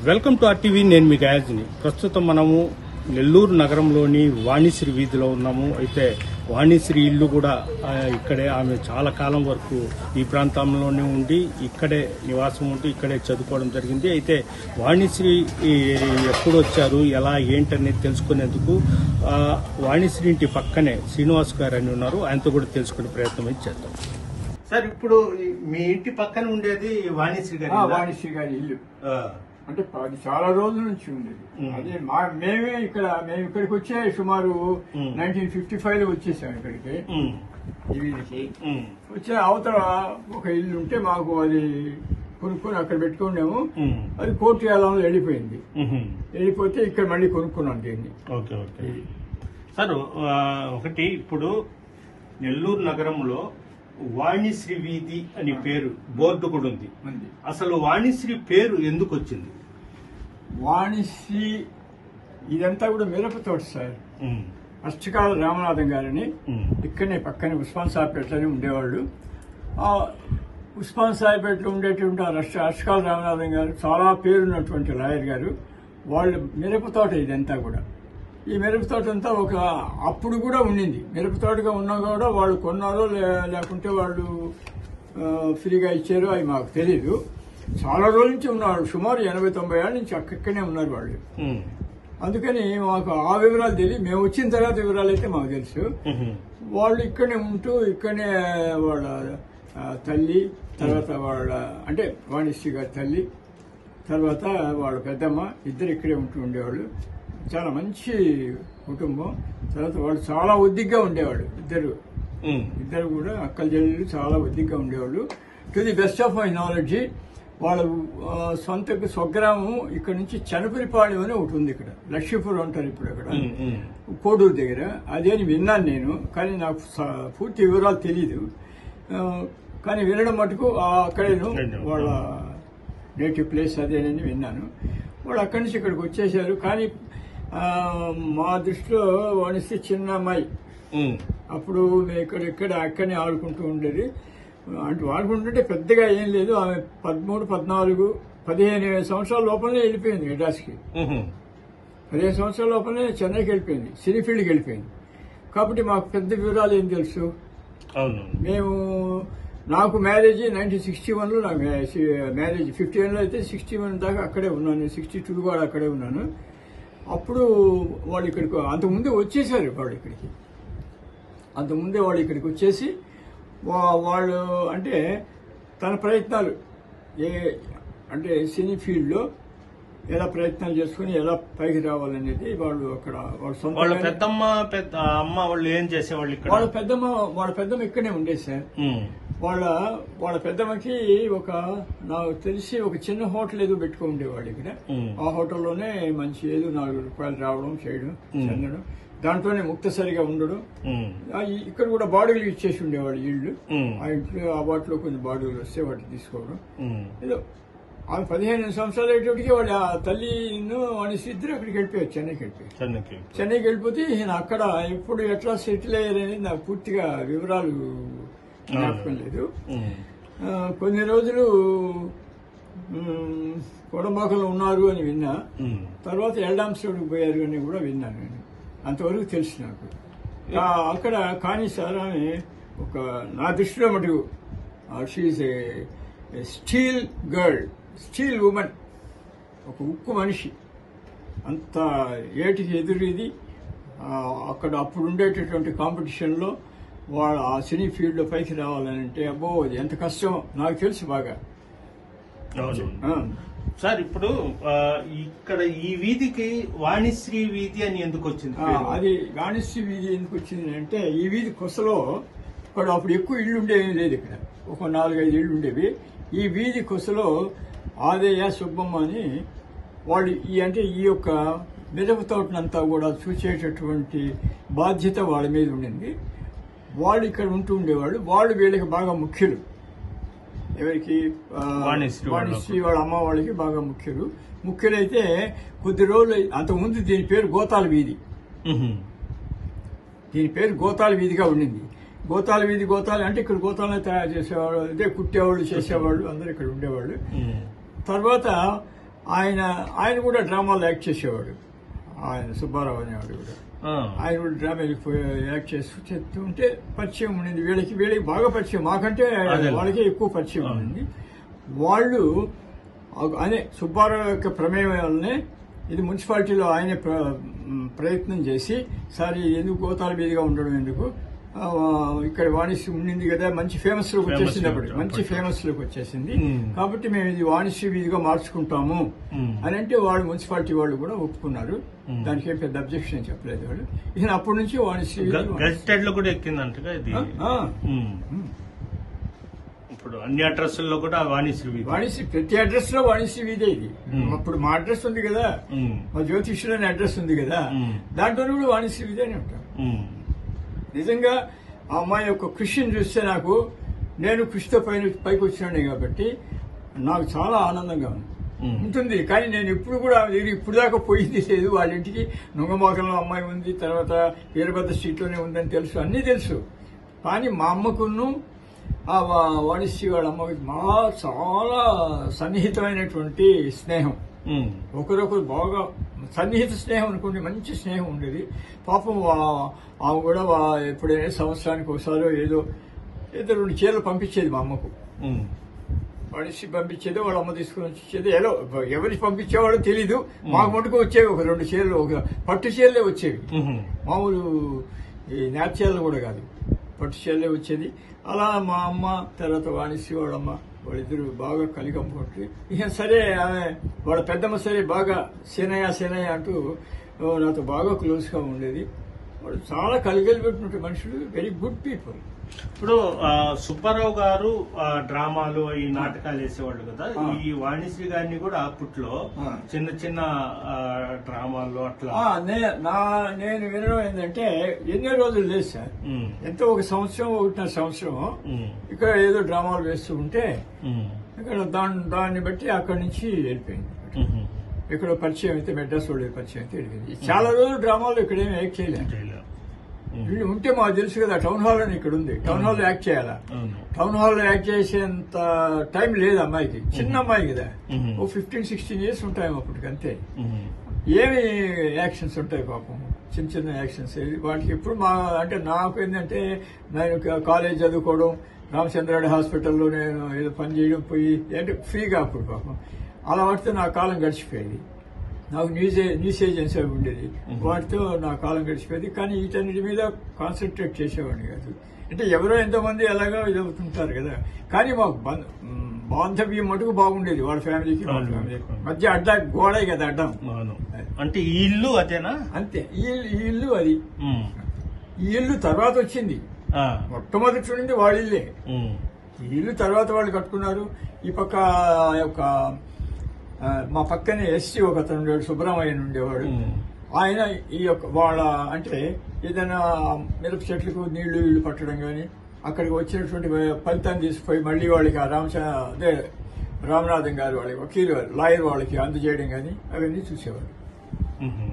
Welcome to RTV నేను మీ గాయజ్ని ప్రస్తుతం మనము నెల్లూరు నగరంలోని వాణిశ్రీ వీధిలో ఉన్నాము అయితే వాణిశ్రీ ఇల్లు కూడా ఆ, ఇక్కడే ఆమె చాలా కాలం వరకు ఈ ప్రాంతంలోనే ఉండి ఇక్కడే నివాసం ఉంటూ ఇక్కడే చదువుకోవడం జరిగింది అయితే వాణిశ్రీ ఈ, ఎప్పుడు వచ్చారు ఎలా ఏంటనేది తెలుసుకునేందుకు ఆ, వాణిశ్రీ ఇంటి పక్కనే శ్రీనివాస్ గారు అని ఉన్నారు ఆయనతో కూడా తెలుసుకునే ప్రయత్నం అయితే చేద్దాం సార్ ఇప్పుడు మీ ఇంటి పక్కన ఉండేది వాణిశ్రీ ఆ, వాణిశ్రీ గారి ఇల్లు అంటే అది చాలా రోజుల నుంచి ఉండేది మ్మ్. అదే మా మేమే ఇక్కడ మేము ఇక్కడికి వచ్చే సుమారు మ్మ్. నైన్టీన్ ఫిఫ్టీ ఫైవ్ లో వచ్చేసాం ఇక్కడికి ఈ వీధికి వచ్చే అవతల ఒక ఇల్లు ఉంటే మాకు అది కొనుక్కొని అక్కడ పెట్టుకున్నాము అది కోర్టు ఏలంలో వెళ్ళిపోయింది వెళ్ళిపోతే ఇక్కడ మళ్ళీ కొనుక్కున్నాం దీన్ని ఓకే ఓకే సార్ ఆ, ఒకటి ఇప్పుడు నెల్లూరు నగరంలో వాణిశ్రీ వీధి అని పేరు బోర్డు కూడా ఉంది ఉంది అసలు వాణిశ్రీ పేరు ఎందుకు వచ్చింది వాణిశ్రీ ఇదంతా కూడా మిరప తోట సార్ అష్టకాల రామనాథం గారిని ఇక్కడనే పక్కనే ఉస్మాన్ సాహెబ్పేటలోనే ఉండేవాళ్ళు ఆ ఉస్మాన్ సాహెబ్పేటలో ఉండేటువంటి ఆ రష్ట అష్టకాల రామనాథం గారు చాలా పేరున్నటువంటి లాయర్ గారు వాళ్ళు మిరప తోట ఇదంతా కూడా ఈ మిరప తోట అంతా ఒక అప్పుడు కూడా ఉండింది మిరప తోటగా ఉన్నా కూడా వాళ్ళు కొన్నారో లే- లేకుంటే వాళ్ళు ఆ, ఫ్రీగా ఇచ్చారో అవి మాకు తెలియదు చాలా రోజుల నుంచి ఉన్నారు సుమారు ఎనభై తొంభై ఏళ్ళ నుంచి అక్కడనే ఉన్నారు వాళ్ళు అందుకని మాకు ఆ వివరాలు తెలియదు మేము వచ్చిన తర్వాత వివరాలు అయితే మాకు తెలుసు వాళ్ళు ఇక్కడనే ఉంటూ ఇక్కడనే వాళ్ళ ఆ, తల్లి తర్వాత వాళ్ళ అంటే వాణిశ్రీ గారి తల్లి తర్వాత వాళ్ళ పెద్దమ్మ ఇద్దరు ఇక్కడే ఉంటూ ఉండేవాళ్ళు చాలా మంచి కుటుంబం తర్వాత వాళ్ళు చాలా ఒద్దిగ్గా ఉండేవాళ్ళు ఇద్దరు ఇద్దరు కూడా అక్కల చెల్లెలు చాలా ఒద్దిగ్గా ఉండేవాళ్ళు to the best of my knowledge వాళ్ళ ఆ, సొంత స్వగ్రామం ఇక్కడ నుంచి చనపరిపాళెం అని ఒకటి ఉంది ఇక్కడ లక్ష్మీపురం అంటారు ఇప్పుడు అక్కడ కోడూరు దగ్గర అదే అని విన్నాను నేను కానీ నాకు స- పూర్తి వివరాలు తెలియదు ఆ, కానీ వినడం మటుకు ఆ అక్కడేను వాళ్ళ నేటివ్ ప్లేస్ అదేనని విన్నాను వాళ్ళు అక్కడి నుంచి ఇక్కడికి వచ్చేసారు కానీ ఆ, మా దృష్టిలో వనిస్తే చిన్న అమ్మాయి అప్పుడు మేము ఇక్కడ ఇక్కడ అక్కడనే ఆడుకుంటూ ఉండేది అంటే ఆడుకుంటుంటే పెద్దగా ఏం లేదు ఆమె పదమూడు పద్నాలుగు పదిహేను సంవత్సరాల లోపలనే వెళ్ళిపోయింది మెడ్రాస్కి పదిహేను సంవత్సరాల లోపలనే చెన్నైకి వెళ్ళిపోయింది సినీ ఫీల్డ్కి వెళ్ళిపోయింది కాబట్టి మాకు పెద్ద వివరాలు ఏం తెలుసు అవును మేము నాకు మ్యారేజ్ నైన్టీన్ సిక్స్టీ వన్లో నాకు మ్యారేజ్ ఫిఫ్టీ వన్లో అయితే సిక్స్టీ వన్ దాకా అక్కడే ఉన్నాను సిక్స్టీ టూ కూడా అక్కడే ఉన్నాను అప్పుడు వాళ్ళు ఇక్కడికి అంతకుముందే వచ్చేసారు వాళ్ళు ఇక్కడికి అంతకుముందే వాళ్ళు ఇక్కడికి వచ్చేసి వా- వాళ్ళు అంటే తన ప్రయత్నాలు ఏ అంటే సినీ ఫీల్డ్లో ఎలా ప్రయత్నాలు చేసుకుని ఎలా పైకి రావాలనేది వాళ్ళు అక్కడ వాళ్ళ వాళ్ళ సొంత పెద్దమ్మ పెద్ద అమ్మ వాళ్ళు ఏం చేసేవాళ్ళు ఇక్కడ వాళ్ళ పెద్దమ్మ వాళ్ళ పెద్దమ్మ ఇక్కడే ఉండేది సార్ ఉమ్. వాళ్ళ వాళ్ళ పెద్దమ్మకి ఒక నాకు తెలిసి ఒక చిన్న హోటల్ ఏదో పెట్టుకుని ఉండేవాళ్ళు ఇక్కడ ఉమ్. ఆ హోటల్లోనే మంచి ఏదో నాలుగు రూపాయలు రావడం చేయడం ఉమ్. చెందడం దాంట్లోనే ముక్తసరిగా ఉండడం ఉమ్. ఆ ఈ- ఇక్కడ కూడా బాడుగులు ఇచ్చేసి ఉండేవాళ్ళు ఇళ్ళు ఉమ్. ఆ ఇంట్లో ఆ వాటిలో కొన్ని బాడుగులు వస్తే వాటిని తీసుకోవడం ఉమ్. ఏదో ఆమె పదిహేను సంవత్సరాలు అయ్యేటప్పటికి వాళ్ళ ఆ తల్లిను వాడి ఇద్దరు అక్కడికి వెళ్ళిపోయారు చెన్నైకి వెళ్ళిపోయారు చెన్నైకి చెన్నైకి వెళ్ళిపోతే ఈయన అక్కడ ఎప్పుడు ఎట్లా సెటిల్ అయ్యారనేది నాకు పూర్తిగా వివరాలు జ్ఞాపకం లేదు ఉమ్. ఆ, కొన్ని రోజులు మ్, కొడంబాకలో ఉన్నారు అని విన్నా ఉమ్. తర్వాత ఎల్డాంస్టోడ్కి పోయారు అని కూడా విన్నాను నేను అంతవరకు తెలుసు నాకు ఆ, అక్కడ కానీ సార్ ఆమె ఒక నా దృష్టిలో మటుకు she a steel girl steel woman ఒక ఉక్కు మనిషి అంత ఏటికి ఎదురు ఇది ఆ, అక్కడ అప్పుడు ఉండేటటువంటి కాంపిటీషన్లో వాళ్ళ ఆ సినీ ఫీల్డ్లో పైకి రావాలని అంటే అబ్బో అది ఎంత కష్టమో నాకు తెలుసు బాగా అవును ఆ, సార్ ఇప్పుడు ఆ, ఇక్కడ ఈ వీధికి వాణిశ్రీ వీధి అని ఎందుకు వచ్చింది ఆ, పేరు? అది గానిశ్రీ వీధి ఎందుకు వచ్చింది అంటే ఈ వీధి కొసలో ఇక్కడ అప్పుడు ఎక్కువ ఇళ్ళు ఉండేవి లేదు ఇక్కడ ఒక నాలుగైదు ఇళ్ళు ఉండేవి ఈ వీధి కొసలో ఆదయ్య సుబ్బమ్మ అని వాళ్ళు ఈ అంటే ఈ యొక్క మిరప తోటనంతా కూడా చూసేటటువంటి బాధ్యత వాళ్ళ మీద ఉండింది వాళ్ళు ఇక్కడ ఉంటూ ఉండేవాళ్ళు వాళ్ళు వీళ్ళకి బాగా ముఖ్యులు ఎవరికి ఆ, వాణిశ్రీ వాళ్ళకు. వాణిశ్రీ వాళ్ళ అమ్మ వాళ్ళకి బాగా ముఖ్యులు ముఖ్యులైతే కొద్ది రోజులు అంతకుముందు దీని పేరు గోతాల వీధి ఉహు. దీని పేరు గోతాల వీధిగా ఉండింది గోతాల వీధి గోతాలు అంటే ఇక్కడ గోతాలను తయారు చేసేవాళ్ళు అదే కుట్టేవాళ్ళు చేసేవాళ్ళు అందరూ ఇక్కడ ఉండేవాళ్ళు ఉమ్. తర్వాత ఆయన ఆయన కూడా డ్రామాలో యాక్ట్ చేసేవాడు ఆయన సుబ్బారావు అనేవాడు కూడా ఆ, ఆయన కూడా డ్రామాకి పోయి యాక్ట్ చేస్తూ చేస్తూ ఉంటే పరిచయం ఉండింది వీళ్ళకి వీళ్ళకి బాగా పరిచయం మాకంటే అదే. వాళ్ళకే ఎక్కువ పరిచయం ఉండింది వాళ్ళు ఆ- అనే సుబ్బారావు యొక్క ప్రమేయం వల్లనే ఇది మున్సిపాలిటీలో ఆయనే ప్ర- ప్రయత్నం చేసి సార్ ఇది ఎందుకు గోతాల మీదుగా ఉండడం ఎందుకు ఆ, ఇక్కడ వాణిశ్రీ ఉండింది కదా మంచి ఫేమస్ లోకి Famous వచ్చేసింది అప్పుడు లోకి మంచి అప్పట్లో. ఫేమస్ లోకి వచ్చేసింది Hmm. కాబట్టి మేము ఇది వాణిశ్రీ వీధిగా మార్చుకుంటాము Hmm. అని అంటే వాళ్ళు మున్సిపాలిటీ వాళ్ళు కూడా ఒప్పుకున్నారు Hmm. దానికి ఏం పెద్ద అబ్జెక్షన్ చెప్పలేదు వాళ్ళు ఇక అప్పటి నుంచి వాణిశ్రీ గ- వీధి గెజిటెడ్ లో కూడా ఎక్కిందంటగా ఇది ఆ, ఆ. ఉమ్. Hmm. ఇప్పుడు అన్ని అడ్రస్ల్లో కూడా వాణిశ్రీ వీధి వాణిశ్రీ ప్రతి అడ్రస్ లో వాణిశ్రీ వీధే ఇది Hmm. అప్పుడు మా అడ్రస్ ఉంది కదా ఉమ్. మా జ్యోతిష్యుడు అనే అడ్రస్ ఉంది కదా Hmm. దాంట్లో కూడా వాణిశ్రీ వీధే అని ఉంటాం ఉమ్. నిజంగా ఆ అమ్మాయి యొక్క కృషిని చూస్తే నాకు నేను కృషితో పైన పైకి వచ్చినాను కాబట్టి నాకు చాలా ఆనందంగా ఉంది ఉమ్. ఉంటుంది కానీ నేను ఎప్పుడు కూడా ఆమె దగ్గర ఇప్పుడు దాకా పోయింది లేదు వాళ్ళ ఇంటికి నొంగమాకంలో అమ్మాయి ఉంది తర్వాత వీరభద్ర స్ట్రీట్లోనే ఉందని తెలుసు అన్నీ తెలుసు కానీ మా అమ్మకును ఆ వా- వాణిశ్రీ వాళ్ళ అమ్మకి మా చాలా సన్నిహితమైనటువంటి స్నేహం ఉమ్. ఒకరొకరు బాగా సన్నిహిత స్నేహం అనుకోండి మంచి స్నేహం ఉండేది పాపం వా- ఆమె కూడా వా- ఎప్పుడైనా సంవత్సరానికి ఒకసారి ఏదో ఏదో రెండు చీరలు పంపించేది మా అమ్మకు ఉమ్. మనిషి పంపించేది వాళ్ళ అమ్మ తీసుకుని వచ్చి ఇచ్చేది ఏదో ఎవరికి పంపించేవాడో తెలీదు మాకు మటుకు వచ్చేవి ఒక రెండు చీరలు ఒక పట్టు చీరలే వచ్చేవి ఉమ్. మామూలు ఈ నేత చీరలు కూడా కాదు పట్టు చీరలే వచ్చేది అలా మా అమ్మ తర్వాత వాణిశ్రీ వాళ్ళమ్మ వాళ్ళిద్దరు బాగా కలిగంపుకుంటే ఇక సరే ఆమె వాళ్ళ పెద్దమ్మ సరే బాగా సేనయ్య సేనయ్య అంటూ ఓ, నాతో బాగా క్లోజ్గా ఉండేది వాళ్ళు చాలా కలిగలిపెట్టినట్టు మనుషులు వెరీ గుడ్ పీపుల్ ఇప్పుడు ఆ, సుబ్బారావు గారు ఆ, డ్రామాలు ఈ నాటకాలు వేసేవాళ్ళు కదా ఆ. ఈ వాణిశ్రీ గారిని కూడా అప్పట్లో ఆ. చిన్న చిన్న ఆ, డ్రామాలు అట్లా ఆ, నే- నా నేను వినడం ఏంటంటే ఎన్నో రోజులు లేదు సార్ ఉమ్. ఎంతో ఒక సంవత్సరం ఒకటిన్నర సంవత్సరం ఉమ్. ఇక్కడ ఏదో డ్రామాలు వేస్తూ ఉంటే ఉమ్. ఇక్కడ దాన్ని దాన్ని బట్టి అక్కడి నుంచి వెళ్ళిపోయింది ఉమ్. ఇక్కడ పరిచయం అయితే మెడ్రాస్ వాళ్ళు పరిచయం అయితే వెళ్ళిపోయింది చాలా రోజులు డ్రామాలు ఇక్కడ ఏమి యాక్ట్ చేయలేదు చేయలేదు. ఉమ్. వీళ్ళు ఉంటే మాకు తెలుసు కదా టౌన్ హాల్ అని ఇక్కడ ఉంది టౌన్ హాల్ యాక్ట్ చేయాలా అవును టౌన్ హాల్ యాక్ట్ చేసేంత టైం లేదు అమ్మాయికి చిన్న అమ్మాయి కదా మ్మ్. ఓ ఫిఫ్టీన్ సిక్స్టీన్ ఇయర్స్ ఉంటాయి అప్పటికి అంతే ఉమ్. ఏమి యాక్షన్స్ ఉంటాయి పాపం చిన్న చిన్న యాక్షన్స్ వాటికి ఎప్పుడు మా అంటే నాకు ఏంటంటే నేను కా- కాలేజ్ చదువుకోవడం రామచంద్రారెడ్డి హాస్పిటల్లో నేను ఏదో పని చేయడం పోయి అంటే ఫ్రీగా అప్పుడు పాపం అలా వాటితో నా కాలం గడిచిపోయేది నాకు న్యూస్ ఏ- న్యూస్ ఏజెన్సీ అవి ఉండేది వాటితో నా కాలం గడిచిపోయేది కానీ వీటన్నిటి మీద కాన్సన్ట్రేట్ చేసేవాడిని కాదు అంటే ఎవరో ఎంతోమంది ఎలాగో ఇదవుతుంటారు కదా కానీ మాకు బంధ- మ్, బాంధవ్యం మటుకు బాగుండేది వాళ్ళ ఫ్యామిలీకి మా అవును. ఫ్యామిలీకి మధ్య అడ్డా గోడే కదా అడ్డం అవును అంటే ఈ ఇల్లు అదేనా అంతే ఈ ఈ ఇల్లు అది ఉమ్. ఈ ఇల్లు తర్వాత వచ్చింది ఆ. మొట్టమొదటి ఉండింది వాళ్ళ ఇల్లే ఉమ్. ఈ ఇల్లు తర్వాత వాళ్ళు కట్టుకున్నారు ఈ పక్క యొక్క ఆ, మా పక్కనే ఎస్సీ ఒక అతను ఉండేవాడు సుబ్రహ్మణ్యం ఉండేవాడు ఉమ్. ఆయన ఈ యొక్క వాళ్ళ అంటే ఏదైనా మిరప చెట్లకు నీళ్లు ఇళ్ళు పట్టడం కానీ అక్కడికి వచ్చినటువంటి ఫలితాన్ని తీసుకుపోయి మళ్ళీ వాళ్ళకి ఆ రామచ అదే రామనాథం గారు వాళ్ళకి వకీలు లాయర్ వాళ్ళకి అందజేయడం కానీ అవన్నీ చూసేవారు ఉహు.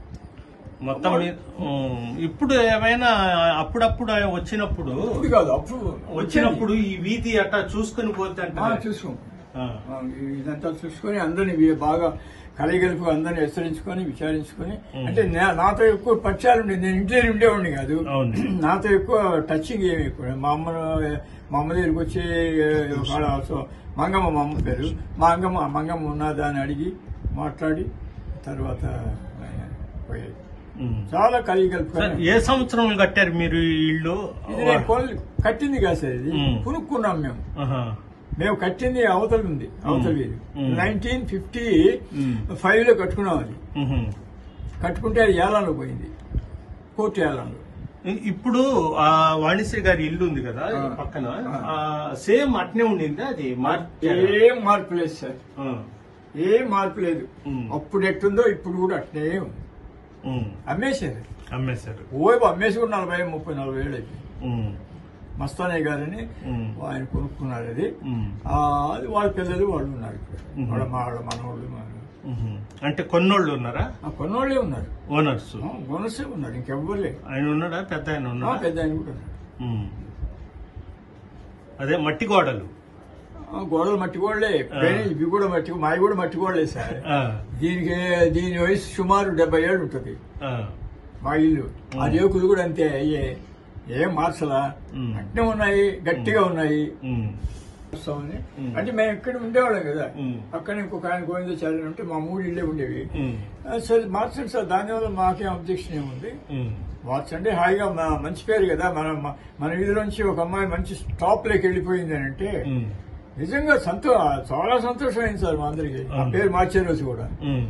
మొత్తం మీ- ఉమ్, ఇప్పుడు ఏమైనా అప్పుడప్పుడు ఆయన వచ్చినప్పుడు ఇప్పుడు కాదు అప్పుడు వచ్చినప్పుడు ఈ వీధి అట్టా చూసుకుని పోతే ఆ, అంటే చూసుకో ఆ. ఆ, ఇదంతా చూసుకొని అందరిని వీ- బాగా కలగలుపు అందరిని హెచ్చరించుకొని విచారించుకొని ఉం. అంటే నా- నాతో ఎక్కువ పరిచయాలు ఉండేది నేను ఇంట్లో ఉండేవాడిని కాదు అవును. నాతో ఎక్కువ టచింగ్ ఏమి ఎక్కువ మా అమ్మను మా అమ్మ దగ్గరికి వచ్చి ఒక ఆడ సో మంగమ్మ మా అమ్మ పేరు మా అంగమ్మ మంగమ్మ ఉన్నదా అని అడిగి మాట్లాడి తర్వాత ఆయన పోయేది ఉమ్. చాలా సార్, కలిగలుపుకొని ఏ సంవత్సరం కట్టారు మీరు ఈ ఇల్లు ఇది నేను కొల్- కట్టింది కాదు సార్ ఇది ఉం. కొనుక్కున్నాం మేము ఆహా. మేము కట్టింది అవతల ఉంది అవతల వీధి మ్మ్. నైన్టీన్ ఫిఫ్టీ మ్మ్. ఫైవ్ లో కట్టుకున్నాం అది ఉహు. కట్టుకుంటే అది ఏలాలో పోయింది కోర్టు ఏలాలో ఇ- ఇప్పుడు ఆ వాణిశ్రీ గారి ఇల్లు ఉంది కదా ఈ ఆ. పక్కన ఆ. ఆ, సేమ్ అట్నే ఉండింది అది మార్చారా? ఏం మార్పు లేదు సార్ ఆ. ఏం మార్పు లేదు మ్మ్. అప్పుడు ఎట్టుందో ఇప్పుడు కూడా అట్నే ఉంది ఉమ్. అమ్మేశారు అమ్మేశారు ఓ అమ్మేసి కూడా నలభై ముప్పై నలభై ఏళ్ళు అయిపోయింది ఉమ్. మస్తానయ్య గారని ఉమ్. ఆయన కొనుక్కున్నారు అది ఉమ్. ఆ, అది వాళ్ళ పిల్లలు వాళ్ళు ఉన్నారు ఇక్కడ మ్మ్. వాళ్ళ మా వాళ్ళ మనవాళ్ళు మన ఉహు. అంటే కొన్నోళ్ళు ఉన్నారా ఆ, కొన్నోళ్ళే ఉన్నారు ఓనర్స్ ఆ, బోనసే ఉన్నారు ఇంకెవ్వరు లేరు ఆయన ఉన్నాడా పెద్ద ఆయన ఆ, ఉన్నాడా పెద్ద ఆయన కూడా ఉన్నారు ఉమ్. అదే మట్టి గోడలు ఆ, గోడలు మట్టి గోడలే కానీ ఇవి కూడా మట్టి మావి కూడా మట్టి గోడలే సార్ ఆ, దీనికి దీని వయసు సుమారు డెబ్బై ఏళ్ళు ఉంటుంది ఆ, మా ఇల్లు ఆ రేకులు కూడా అంతే అయ్యే ఏం మార్చలా ఉమ్. అట్నే ఉన్నాయి గట్టిగా ఉన్నాయి ఉమ్, వస్తామని ఉమ్. అంటే మేము ఇక్కడ ఉండేవాళ్ళం కదా ఉమ్. అక్కడ ఇంకొక ఆయన గోవిందాచార్య ఉంటే మా మూడు ఇళ్ళే ఉండేవి ఉమ్, ఆ, సరే మార్చండి సార్ దానివల్ల మాకేం అబ్జెక్షన్ ఏముంది ఉమ్, మార్చండి హాయిగా మా- మంచి పేరు కదా మన మన వీధిలోంచి ఒక అమ్మాయి మంచి టాప్ లోకి వెళ్ళిపోయింది అని అంటే ఉమ్, నిజంగా సంతో చాలా సంతోషమైంది సార్ మా అందరికి ఆ అవును. పేరు మార్చే రోజు కూడా ఉమ్,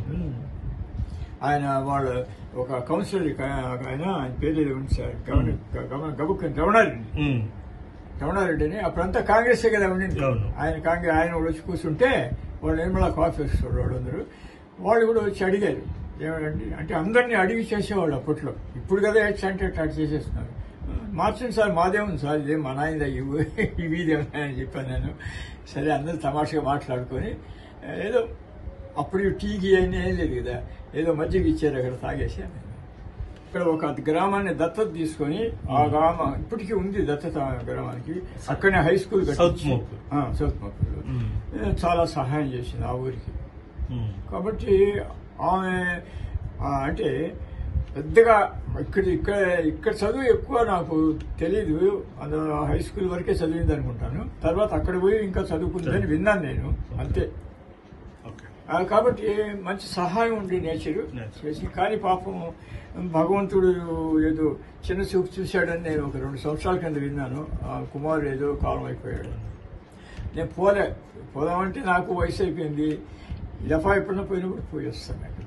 ఆయన వాళ్ళు ఒక కౌన్సిలర్ ఆయన ఆయన పేరు ఏదో ఉంది సార్ గవర్నర్ గబుక్ గవర్నరెడ్డి ఉమ్, రమణారెడ్డి అని అప్పుడంతా కాంగ్రెస్ కదా ఉండింది అవును. ఆయన కాంగ్రెస్ ఆయన కూడా వచ్చి కూర్చుంటే వాళ్ళు నిర్మలా కాఫీ వస్తారు వాళ్ళందరూ వాళ్ళు కూడా వచ్చి అడిగారు ఏమంటే అంటే అందరినీ అడిగి చేసేవాళ్ళు అప్పట్లో ఇప్పుడు కదా ఎట్స్ అంటే అట్లా చేసేస్తున్నారు మార్చండి సార్ మాదే ఉంది సార్ ఇదే మా నాయన ఇవి ఇవి ఇదే ఉన్నాయని చెప్పాను నేను సరే అందరూ తమాషగా మాట్లాడుకొని ఏదో అప్పుడు టీకి అని ఏం లేదు కదా ఏదో మజ్జిగ ఇచ్చారు అక్కడ తాగేసాను ఇక్కడ ఒక గ్రామాన్ని దత్తత తీసుకొని ఆ గ్రామం ఇప్పటికీ ఉంది దత్తత గ్రామానికి అక్కడనే హై స్కూల్ కట్టించి- సౌత్ మోపూర్. ఆ, సౌత్ మోపూర్లో. ఉమ్, ఏ, చాలా సహాయం చేసింది ఆ ఊరికి ఉమ్, కాబట్టి ఆమె ఆ, అంటే పెద్దగా ఇక్కడ ఇక్కడ ఇక్కడ చదువు ఎక్కువ నాకు తెలియదు అందులో హై స్కూల్ వరకే చదివింది అనుకుంటాను తర్వాత అక్కడ పోయి ఇంకా చదువుకుందని విన్నాను నేను అంతే ఓకే ఆ, కాబట్టి మంచి సహాయం ఉండి నేచరు Nature. చేసి కానీ పాపం భగవంతుడు ఏదో చిన్న చూపు చూశాడని నేను ఒక రెండు సంవత్సరాల కింద విన్నాను ఆ కుమారుడు ఏదో కాలం అయిపోయాడు నేను పోలే పోదామంటే నాకు వయసు అయిపోయింది దఫా ఎప్పుడన్నా పోయినప్పుడు పోయి వస్తాను అక్కడ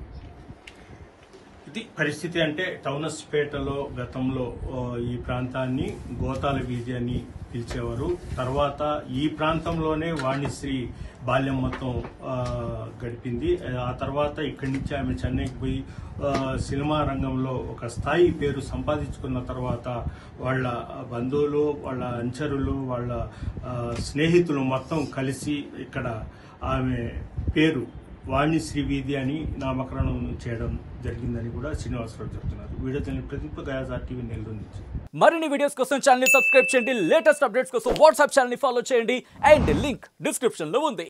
ఇది పరిస్థితి అంటే టౌనస్పేటలో గతంలో ఆ, ఈ ప్రాంతాన్ని గోతాల వీధి అని పిలిచేవారు తర్వాత ఈ ప్రాంతంలోనే వాణిశ్రీ బాల్యం మొత్తం ఆ, గడిపింది ఆ తర్వాత ఇక్కడి నుంచి ఆమె చెన్నైకి పోయి ఆ, సినిమా రంగంలో ఒక స్థాయి పేరు సంపాదించుకున్న తర్వాత వాళ్ళ బంధువులు వాళ్ళ అంచరులు వాళ్ళ ఆ, స్నేహితులు మొత్తం కలిసి ఇక్కడ ఆమె పేరు వాణిశ్రీ వీధి అని నామకరణం చేయడం జరిగిందని కూడా శ్రీనివాసరావు చెప్తున్నారు వీడియో తెలియని ప్రతింపు గయాజార్ టీవీ నెల్లూరు నుంచి మరిన్ని వీడియోస్ కోసం ఛానల్ సబ్స్క్రైబ్ చేయండి లేటెస్ట్ అప్డేట్స్ కోసం వాట్సాప్ ఛానల్ ఫాలో చేయండి అండ్ లింక్ డిస్క్రిప్షన్ లో ఉంది